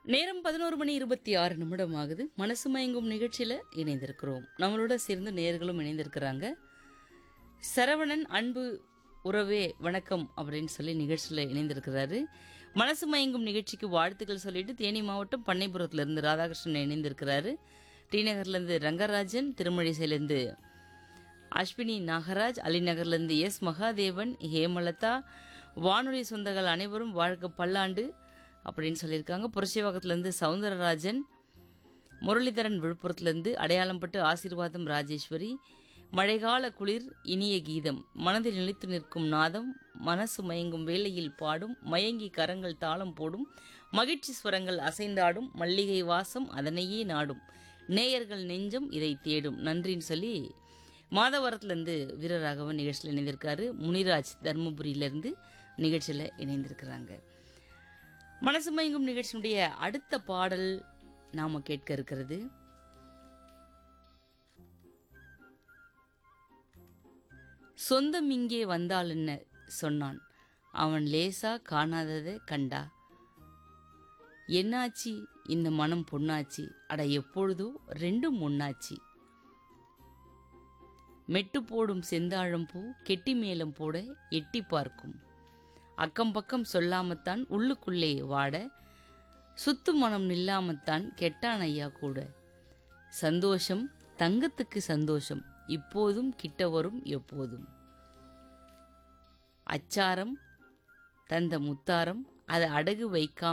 நேரம் பதினோரு மணி இருபத்தி ஆறு நிமிடம் ஆகுது மனசு மயங்கும் நிகழ்ச்சியில் இணைந்திருக்கிறோம் நம்மளோட சேர்ந்து நேர்களும் இணைந்திருக்கிறாங்க சரவணன் அன்பு உறவே வணக்கம் அப்படின்னு சொல்லி நிகழ்ச்சியில் இணைந்திருக்கிறாரு மனசு மயங்கும் நிகழ்ச்சிக்கு வாழ்த்துக்கள் சொல்லிட்டு தேனி மாவட்டம் பண்ணைபுரத்துலேருந்து ராதாகிருஷ்ணன் இணைந்திருக்கிறாரு டி நகர்லேருந்து ரங்கராஜன் திருமழிசையிலேருந்து அஸ்வினி நாகராஜ் அலிநகர்லேருந்து எஸ் மகாதேவன் ஹேமலதா வானொலி சொந்தங்கள் அனைவரும் வாழ்க்கை பல்லாண்டு அப்படின்னு சொல்லியிருக்காங்க புரட்சிவாக்கத்துலேருந்து சவுந்தரராஜன் முரளிதரன் விழுப்புரத்துலேருந்து அடையாளம்பட்டு ஆசீர்வாதம் ராஜேஸ்வரி மழைக்கால குளிர் இனிய கீதம் மனதில் நிலைத்து நிற்கும் நாதம் மனசு மயங்கும் வேளையில் பாடும் மயங்கி கரங்கள் தாளம் போடும் மகிழ்ச்சி ஸ்வரங்கள் அசைந்தாடும் மல்லிகை வாசம் அதனையே நாடும் நேயர்கள் நெஞ்சம் இதை தேடும் நன்றின்னு சொல்லி மாதவரத்துலேருந்து வீரராகவன் நிகழ்ச்சியில் இணைந்திருக்காரு முனிராஜ் தருமபுரியிலேருந்து நிகழ்ச்சியில் இணைந்திருக்கிறாங்க மனசு மயங்கும் நிகழ்ச்சியினுடைய அடுத்த பாடல் நாம கேட்க இருக்கிறது சொந்தம் இங்கே வந்தால் என்ன சொன்னான் அவன் லேசா காணாததை கண்டா என்னாச்சு இந்த மனம் பொன்னாச்சு அட எப்பொழுதோ ரெண்டும் ஒன்னாச்சு மெட்டு போடும் செந்தாழம் பூ கெட்டி மேளம் போட எட்டி பார்க்கும் அக்கம் பக்கம் சொல்லாமத்தான் உள்ளுக்குள்ளே வாட சுத்து மனம் நில்லாமத்தான் கெட்டான் ஐயா கூட சந்தோஷம் தங்கத்துக்கு சந்தோஷம் இப்போதும் கிட்ட வரும் எப்போதும் அச்சாரம் தந்த முத்தாரம் அதை அடகு வைக்காம